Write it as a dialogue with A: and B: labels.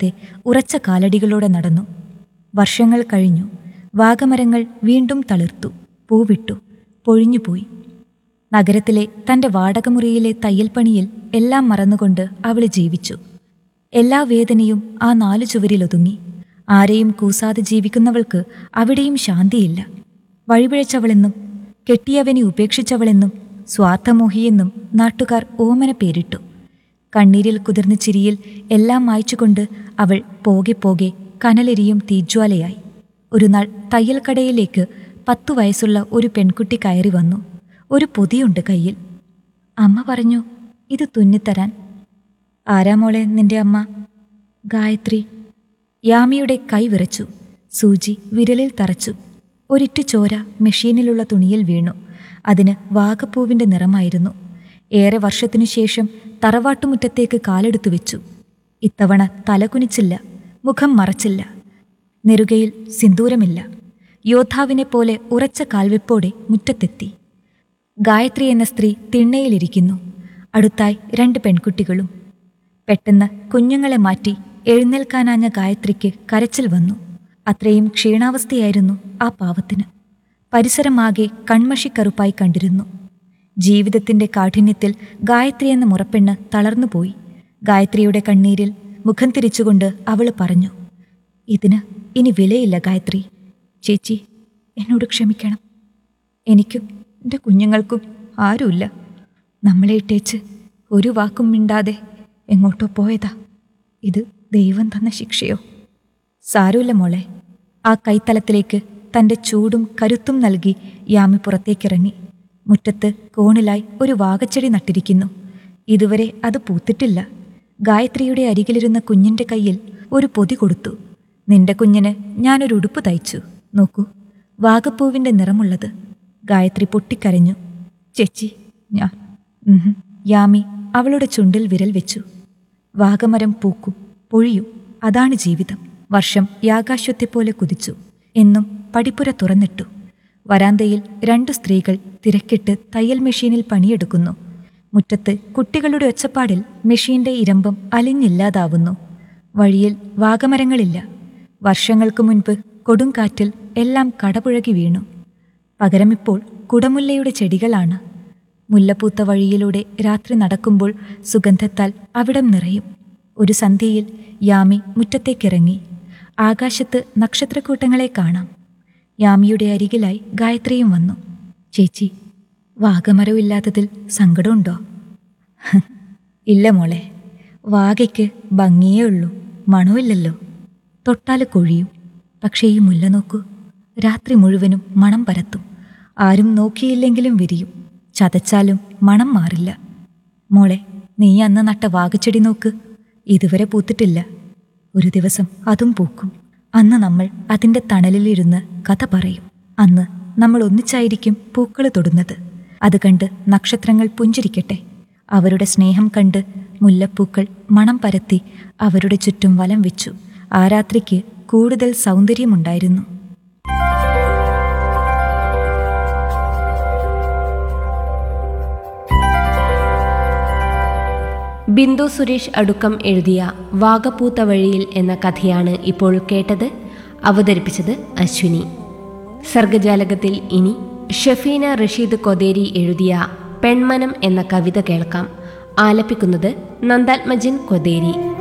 A: തളരാതെ ഉറച്ച കാലടികളോടെ നടന്നു വർഷങ്ങൾ കഴിഞ്ഞു വാഗമരങ്ങൾ വീണ്ടും തളിർത്തു പൂവിട്ടു പൊഴിഞ്ഞുപോയി നഗരത്തിലെ തന്റെ വാടകമുറിയിലെ തയ്യൽപ്പണിയിൽ എല്ലാം മറന്നുകൊണ്ട് അവൾ ജീവിച്ചു എല്ലാ വേദനയും ആ നാലു ചുവരിലൊതുങ്ങി ആരെയും കൂസാതെ ജീവിക്കുന്നവൾക്ക് അവിടെയും ശാന്തിയില്ല വഴിപിഴച്ചവളെന്നും കെട്ടിയവനെ ഉപേക്ഷിച്ചവളെന്നും സ്വാർത്ഥമോഹിയെന്നും നാട്ടുകാർ ഓമന പേരിട്ടു കണ്ണീരിൽ കുതിർന്ന ചിരിയിൽ എല്ലാം മായ്ച്ചുകൊണ്ട് അവൾ പോകെ പോകെ കനലെരിയും തീജ്വാലയായി ഒരു നാൾ തയ്യൽക്കടയിലേക്ക് പത്തു വയസ്സുള്ള ഒരു പെൺകുട്ടി കയറി വന്നു ഒരു പൊതിയുണ്ട് കയ്യിൽ അമ്മ പറഞ്ഞു ഇത് തുന്നിത്തരാൻ ആരാ മോളെ നിന്റെ അമ്മ ഗായത്രി യാമിയുടെ കൈ വിറച്ചു സൂചി വിരലിൽ തറച്ചു ഒരിറ്റു ചോര മെഷീനിലുള്ള തുണിയിൽ വീണു അതിന് വാഗപ്പൂവിന്റെ നിറമായിരുന്നു ഏറെ വർഷത്തിനു ശേഷം തറവാട്ടുമുറ്റത്തേക്ക് കാലെടുത്തു വെച്ചു ഇത്തവണ തലകുനിച്ചില്ല മുഖം മറച്ചില്ല നെറുകയിൽ സിന്ദൂരമില്ല യോദ്ധാവിനെ പോലെ ഉറച്ച കാൽവെപ്പോടെ മുറ്റത്തെത്തി ഗായത്രി എന്ന സ്ത്രീ തിണ്ണയിലിരിക്കുന്നു അടുത്തായി രണ്ട് പെൺകുട്ടികളും പെട്ടെന്ന് കുഞ്ഞുങ്ങളെ മാറ്റി എഴുന്നേൽക്കാനാഞ്ഞ ഗായത്രിക്ക് കരച്ചിൽ വന്നു അത്രയും ക്ഷീണാവസ്ഥയായിരുന്നു ആ പാവത്തിന് പരിസരമാകെ കൺമഷിക്കറുപ്പായി കണ്ടിരുന്നു ജീവിതത്തിന്റെ കാഠിന്യത്തിൽ ഗായത്രി എന്ന മുറപ്പെണ്ണ് തളർന്നുപോയി ഗായത്രിയുടെ കണ്ണീരിൽ മുഖം തിരിച്ചുകൊണ്ട് അവൾ പറഞ്ഞു ഇതിന് ഇനി വിലയില്ല ഗായത്രി ചേച്ചി എന്നോട് ക്ഷമിക്കണം എനിക്കും എൻ്റെ കുഞ്ഞുങ്ങൾക്കും ആരുമില്ല നമ്മളെ ഇട്ടേച്ച് ഒരു വാക്കും മിണ്ടാതെ എങ്ങോട്ടോ പോയതാ ഇത് ദൈവം തന്ന ശിക്ഷയോ സാരമില്ല മോളെ ആ കൈത്തലത്തിലേക്ക് തൻ്റെ ചൂടും കരുത്തും നൽകി യാമി പുറത്തേക്കിറങ്ങി മുറ്റത്ത് കോണിലായി ഒരു വാകച്ചെടി നട്ടിരിക്കുന്നു ഇതുവരെ അത് പൂത്തിട്ടില്ല ഗായത്രിയുടെ അരികിലിരുന്ന കുഞ്ഞിൻ്റെ കയ്യിൽ ഒരു പൊതി കൊടുത്തു നിന്റെ കുഞ്ഞിന് ഞാനൊരു ഉടുപ്പ് തയ്ച്ചു നോക്കൂ വാഗപ്പൂവിൻ്റെ നിറമുള്ളത് ഗായത്രി പൊട്ടിക്കരഞ്ഞു ചേച്ചി ഞാൻ ഉഹും. യാമി അവളുടെ ചുണ്ടിൽ വിരൽ വെച്ചു വാഗമരം പൂക്കും പൊഴിയും അതാണ് ജീവിതം വർഷം യാകാശ്വത്തെപ്പോലെ കുതിച്ചു എന്നും പടിപ്പുര തുറന്നിട്ടു വരാന്തയിൽ രണ്ടു സ്ത്രീകൾ തിരക്കിട്ട് തയ്യൽ മെഷീനിൽ പണിയെടുക്കുന്നു മുറ്റത്ത് കുട്ടികളുടെ ഒച്ചപ്പാടിൽ മെഷീന്റെ ഇരമ്പം അലിഞ്ഞില്ലാതാവുന്നു വഴിയിൽ വാഗമരങ്ങളില്ല വർഷങ്ങൾക്ക് മുൻപ് കൊടുങ്കാറ്റിൽ എല്ലാം കടപുഴകി വീണു പകരമിപ്പോൾ കുടമുല്ലയുടെ ചെടികളാണ് മുല്ലപ്പൂത്ത വഴിയിലൂടെ രാത്രി നടക്കുമ്പോൾ സുഗന്ധത്താൽ അവിടം നിറയും ഒരു സന്ധ്യയിൽ യാമി മുറ്റത്തേക്കിറങ്ങി ആകാശത്ത് നക്ഷത്രക്കൂട്ടങ്ങളെ കാണാം യാമിയുടെ അരികിലായി ഗായത്രിയും വന്നു ചേച്ചി വാഗമരമില്ലാത്തതിൽ സങ്കടമുണ്ടോ ഇല്ല മോളെ വാഗയ്ക്ക് ഭംഗിയേ ഉള്ളൂ മണമില്ലല്ലോ തൊട്ടാല് കൊഴിയും പക്ഷേ ഈ മുല്ല നോക്കൂ രാത്രി മുഴുവനും മണം പരത്തും ആരും നോക്കിയില്ലെങ്കിലും വിരിയും ചതച്ചാലും മണം മാറില്ല മോളെ നീ അന്ന് നട്ട വാഗച്ചെടി നോക്ക് ഇതുവരെ പൂത്തിട്ടില്ല ഒരു ദിവസം അതും പൂക്കും അന്ന് നമ്മൾ അതിൻ്റെ തണലിലിരുന്ന് കഥ പറയും അന്ന് നമ്മൾ ഒന്നിച്ചായിരിക്കും പൂക്കൾ തൊടുന്നത് അത് കണ്ട് നക്ഷത്രങ്ങൾ പുഞ്ചിരിക്കട്ടെ അവരുടെ സ്നേഹം കണ്ട് മുല്ലപ്പൂക്കൾ മണം പരത്തി അവരുടെ ചുറ്റും വലം വെച്ചു ആ രാത്രിക്ക് കൂടുതൽ സൗന്ദര്യമുണ്ടായിരുന്നു
B: ബിന്ദു സുരേഷ് അടുക്കം എഴുതിയ വാഗപ്പൂത്ത വഴിയിൽ എന്ന കഥയാണ് ഇപ്പോൾ കേട്ടത് അവതരിപ്പിച്ചത് അശ്വിനി സർഗജാലകത്തിൽ ഇനി ഷഫീന റഷീദ് കൊതേരി എഴുതിയ പെൺമനം എന്ന കവിത കേൾക്കാം ആലപിക്കുന്നത് നന്ദാത്മജൻ കൊതേരി